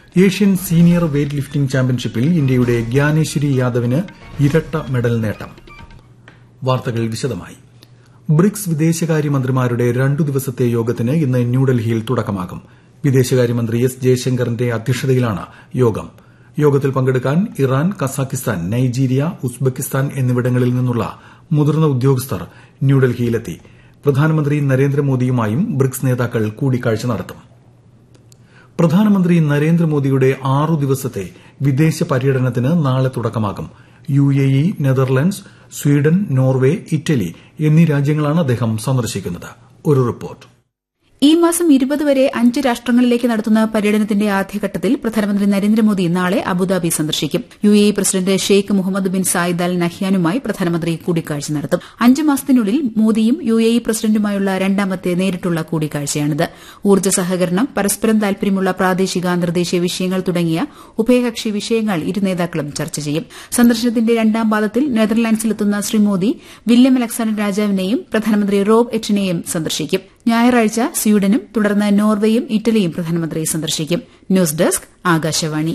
Asian senior weight lifting ചാമ്പ്യൻഷിപ്പിൽ ഇന്ത്യയുടെ ഗ്യാനേശ്വരി യാദവിന് ഇരട്ട മെഡൽ നേട്ടം വാർത്തകൾ വിശദമായി ബ്രിക്സ് വിദേശകാര്യമന്ത്രിമാരുടെ രണ്ടു ദിവസത്തെ യോഗത്തിന് ഇന്ന് ന്യൂഡൽഹിയിൽ തുടക്കമാകും വിദേശകാര്യമന്ത്രി എസ് ജയശങ്കറിന്റെ അധ്യക്ഷതയിലാണ് യോഗം യോഗത്തിൽ പങ്കെടുക്കാൻ ഇറാൻ കസാഖിസ്ഥാൻ നൈജീരിയ ഉസ്ബെക്കിസ്ഥാൻ എന്നിവിടങ്ങളിൽ നിന്നുള്ള മുതിർന്ന ഉദ്യോഗസ്ഥർ ന്യൂഡൽഹിയിലെത്തി പ്രധാനമന്ത്രി നരേന്ദ്രമോദിയുമായും ബ്രിക്സ് നേതാക്കൾ കൂടിക്കാഴ്ച നടത്തും പ്രധാനമന്ത്രി നരേന്ദ്രമോദിയുടെ ആറു ദിവസത്തെ വിദേശ പര്യടനത്തിന് നാളെ തുടക്കമാകും U A E Netherlands Sweden Norway Italy എന്നീ രാജ്യങ്ങളാണ് അദ്ദേഹം സന്ദർശിക്കുന്നത് ഒരു റിപ്പോർട്ട് ഈ മാസം ഇരുപത് വരെ അഞ്ച് രാഷ്ട്രങ്ങളിലേക്ക് നടത്തുന്ന പര്യടനത്തിന്റെ ആദ്യഘട്ടത്തിൽ പ്രധാനമന്ത്രി നരേന്ദ്രമോദി നാളെ അബുദാബി സന്ദർശിക്കും U A E president Sheikh Mohammed bin Zayed Al നഹ്യാനുമായി പ്രധാനമന്ത്രി കൂടിക്കാഴ്ച നടത്തും അഞ്ച് മാസത്തിനുള്ളിൽ മോദിയും യു എ ഇ പ്രസിഡന്റുമായുള്ള രണ്ടാമത്തെ നേരിട്ടുള്ള കൂടിക്കാഴ്ചയാണിത് ഊർജ്ജ സഹകരണം പരസ്പരം താൽപര്യമുള്ള പ്രാദേശിക അന്തർദേശീയ വിഷയങ്ങൾ തുടങ്ങിയ ഉഭയകക്ഷി വിഷയങ്ങൾ ഇരു നേതാക്കളും ചർച്ച ചെയ്യും സന്ദർശനത്തിന്റെ രണ്ടാം പാദത്തിൽ നെതർലാൻഡ്സിലെത്തുന്ന ശ്രീ മോദി വില്യം അലക്സാണ്ടർ രാജാവിനെയും പ്രധാനമന്ത്രി റോബ് എച്ചിനെയും സന്ദർശിക്കും ഞായറാഴ്ച സ്വീഡനും തുടർന്ന് നോർവേയും ഇറ്റലിയും പ്രധാനമന്ത്രി സന്ദർശിക്കും ന്യൂസ് ഡെസ്ക് ആകാശവാണി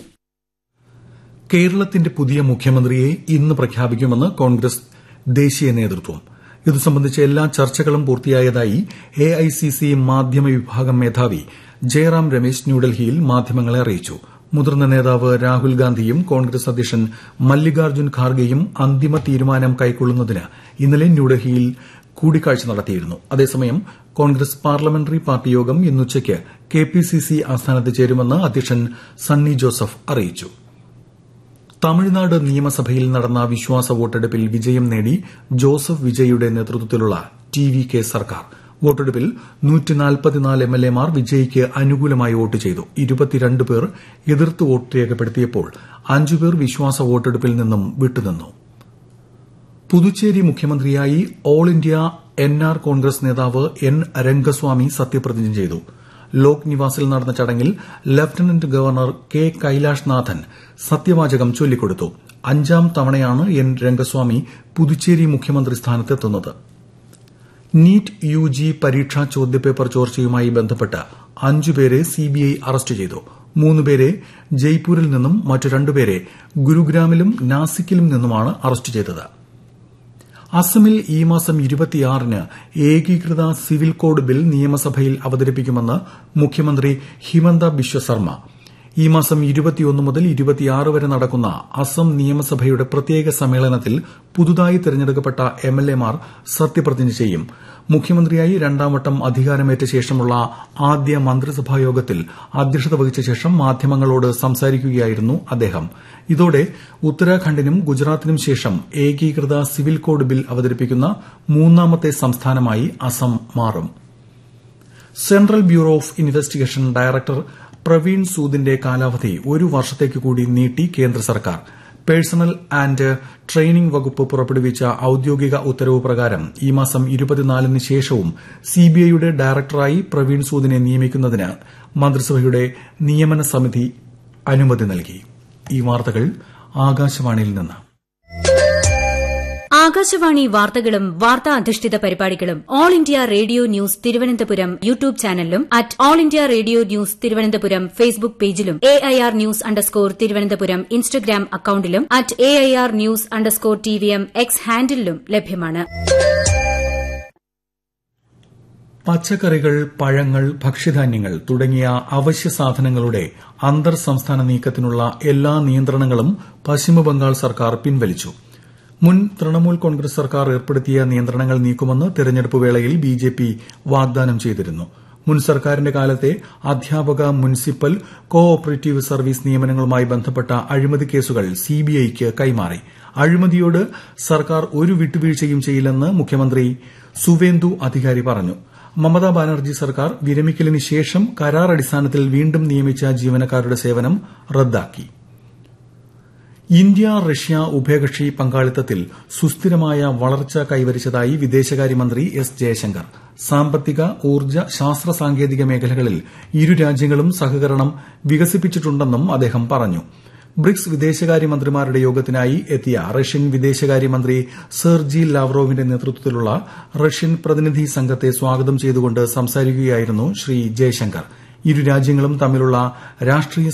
കേരളത്തിന്റെ പുതിയ മുഖ്യമന്ത്രിയെ ഇന്ന് പ്രഖ്യാപിക്കുമെന്ന് കോൺഗ്രസ് ദേശീയ നേതൃത്വം ഇതു സംബന്ധിച്ച എല്ലാ ചർച്ചകളും പൂർത്തിയായതായി എഐസിസി മാധ്യമ വിഭാഗം മേധാവി ജയറാം രമേശ് ന്യൂഡൽഹിയിൽ മാധ്യമങ്ങളെ അറിയിച്ചു മുതിർന്ന നേതാവ് രാഹുൽ ഗാന്ധിയും കോൺഗ്രസ് അധ്യക്ഷൻ മല്ലികാർജ്ജുൻ ഖാർഗെയും അന്തിമ തീരുമാനം കൈക്കൊള്ളുന്നതിന് ഇന്നലെ ന്യൂഡൽഹിയിൽ കൂടിക്കാഴ്ച നടത്തിയിരുന്നു അതേസമയം കോൺഗ്രസ് പാർലമെന്ററി പാർട്ടി യോഗം ഇന്നുച്ചയ്ക്ക് കെപിസിസി ആസ്ഥാനത്ത് ചേരുമെന്ന് അധ്യക്ഷൻ സണ്ണി ജോസഫ് അറിയിച്ചു തമിഴ്നാട് നിയമസഭയിൽ നടന്ന വിശ്വാസ വോട്ടെടുപ്പിൽ വിജയം നേടി ജോസഫ് വിജയുടെ നേതൃത്വത്തിലുള്ള ടി വി കെ സർക്കാർ വോട്ടെടുപ്പിൽ എംഎൽഎമാർ വിജയിക്ക് അനുകൂലമായി വോട്ട് ചെയ്തു ഇരുപത്തിരണ്ട് പേർ എതിർത്ത് വോട്ട് രേഖപ്പെടുത്തിയപ്പോൾ അഞ്ചുപേർ വിശ്വാസ വോട്ടെടുപ്പിൽ നിന്നും വിട്ടുനിന്നു പുതുച്ചേരി മുഖ്യമന്ത്രിയായി All India N R Congress നേതാവ് എൻ രംഗസ്വാമി സത്യപ്രതിജ്ഞ ചെയ്തു ലോക് നിവാസിൽ നടന്ന ചടങ്ങിൽ ലഫ്റ്റനന്റ് ഗവർണർ കെ കൈലാഷ് നാഥൻ സത്യവാചകം ചൊല്ലിക്കൊടുത്തു അഞ്ചാം തവണയാണ് എൻ രംഗസ്വാമി പുതുച്ചേരി മുഖ്യമന്ത്രി സ്ഥാനത്തെത്തുന്നത് നീറ്റ് യു ജി പരീക്ഷാ ചോദ്യപേപ്പർ ചോർച്ചയുമായി ബന്ധപ്പെട്ട് അഞ്ചുപേരെ സിബിഐ അറസ്റ്റ് ചെയ്തു മൂന്നുപേരെ ജയ്പൂരിൽ നിന്നും മറ്റു രണ്ടുപേരെ ഗുരുഗ്രാമിലും നാസിക്കിലും നിന്നുമാണ് അറസ്റ്റ് ചെയ്തത് അസമിൽ ഈ മാസം ഇരുപത്തിയാറിന് ഏകീകൃത സിവിൽ കോഡ് ബിൽ നിയമസഭയിൽ അവതരിപ്പിക്കുമെന്ന് മുഖ്യമന്ത്രി ഹിമന്ത ബിശ്വ ശർമ്മ ഈ മാസം ഇരുപത്തിയൊന്ന് മുതൽ ഇരുപത്തിയാറ് വരെ നടക്കുന്ന അസം നിയമസഭയുടെ പ്രത്യേക സമ്മേളനത്തിൽ പുതുതായി തെരഞ്ഞെടുക്കപ്പെട്ട എംഎൽഎമാർ സത്യപ്രതിജ്ഞ ചെയ്യും മുഖ്യമന്ത്രിയായി രണ്ടാം വട്ടം അധികാരമേറ്റ ശേഷമുള്ള ആദ്യ മന്ത്രിസഭാ യോഗത്തിൽ അധ്യക്ഷത വഹിച്ച ശേഷം മാധ്യമങ്ങളോട് സംസാരിക്കുകയായിരുന്നു അദ്ദേഹം ഇതോടെ ഉത്തരാഖണ്ഡിനും ഗുജറാത്തിനും ശേഷം ഏകീകൃത സിവിൽ കോഡ് ബിൽ അവതരിപ്പിക്കുന്ന മൂന്നാമത്തെ സംസ്ഥാനമായി അസം മാറും central bureau of investigation director Praveen സൂദിന്റെ കാലാവധി ഒരു വർഷത്തേക്ക് കൂടി നീട്ടി കേന്ദ്ര സർക്കാർ പേഴ്സണൽ ആന്റ് ട്രെയിനിംഗ് വകുപ്പ് പുറപ്പെടുവിച്ച ഔദ്യോഗിക ഉത്തരവ് പ്രകാരം ഈ മാസം ഇരുപത്തിനാലിന് ശേഷവും സിബിഐയുടെ ഡയറക്ടറായി പ്രവീൺ സൂദിനെ നിയമിക്കുന്നതിന് മന്ത്രിസഭയുടെ നിയമന സമിതി അനുമതി നൽകി ഈ വാർത്തകൾ ആകാശവാണിയിൽ നിന്ന് ആകാശവാണി വാർത്തകളും വാർത്താ അധിഷ്ഠിത പരിപാടികളും All India Radio news Thiruvananthapuram YouTube ചാനലിലും at All India Radio news Thiruvananthapuram Facebook പേജിലും A I R news underscore Thiruvananthapuram Instagram അക്കൌണ്ടിലും at A I R news underscore T V M X ഹാൻഡിലും ലഭ്യമാണ് പച്ചക്കറികൾ പഴങ്ങൾ ഭക്ഷ്യധാന്യങ്ങൾ തുടങ്ങിയ അവശ്യ സാധനങ്ങളുടെ അന്തർ സംസ്ഥാന നീക്കത്തിനുള്ള എല്ലാ നിയന്ത്രണങ്ങളും പശ്ചിമബംഗാൾ സർക്കാർ പിൻവലിച്ചു മുൻ തൃണമൂൽ കോൺഗ്രസ് സർക്കാർ ഏർപ്പെടുത്തിയ നിയന്ത്രണങ്ങൾ നീക്കുമെന്ന് തെരഞ്ഞെടുപ്പ് വേളയിൽ ബിജെപി വാഗ്ദാനം ചെയ്തിരുന്നു മുൻ സർക്കാരിന്റെ കാലത്തെ അധ്യാപക മുനിസിപ്പൽ കോ ഓപ്പറേറ്റീവ് സർവീസ് നിയമനങ്ങളുമായി ബന്ധപ്പെട്ട അഴിമതി കേസുകൾ സിബിഐക്ക് കൈമാറി അഴിമതിയോട് സർക്കാർ ഒരു വിട്ടുവീഴ്ചയും ചെയ്യില്ലെന്ന് മുഖ്യമന്ത്രി സുവേന്ദു അധികാരി പറഞ്ഞു മമതാ ബാനർജി സർക്കാർ വിരമിക്കലിന് ശേഷം കരാർ അടിസ്ഥാനത്തിൽ വീണ്ടും നിയമിച്ച ജീവനക്കാരുടെ സേവനം റദ്ദാക്കി ഇന്ത്യ റഷ്യ ഉഭയകക്ഷി പങ്കാളിത്തത്തിൽ സുസ്ഥിരമായ വളർച്ച കൈവരിച്ചതായി വിദേശകാര്യമന്ത്രി എസ് ജയശങ്കർ സാമ്പത്തിക ഊർജ്ജ ശാസ്ത്ര സാങ്കേതിക മേഖലകളിൽ ഇരു രാജ്യങ്ങളും സഹകരണം വികസിപ്പിച്ചിട്ടുണ്ടെന്നും അദ്ദേഹം പറഞ്ഞു ബ്രിക്സ് വിദേശകാര്യമന്ത്രിമാരുടെ യോഗത്തിനായി എത്തിയ റഷ്യൻ വിദേശകാര്യമന്ത്രി സെർജി ലാവ്റോവിന്റെ നേതൃത്വത്തിലുള്ള റഷ്യൻ പ്രതിനിധി സംഘത്തെ സ്വാഗതം ചെയ്തുകൊണ്ട് സംസാരിക്കുകയായിരുന്നു ശ്രീ ജയശങ്കർ ഇരു രാജ്യങ്ങളും തമ്മിലുള്ള രാഷ്ട്രീയ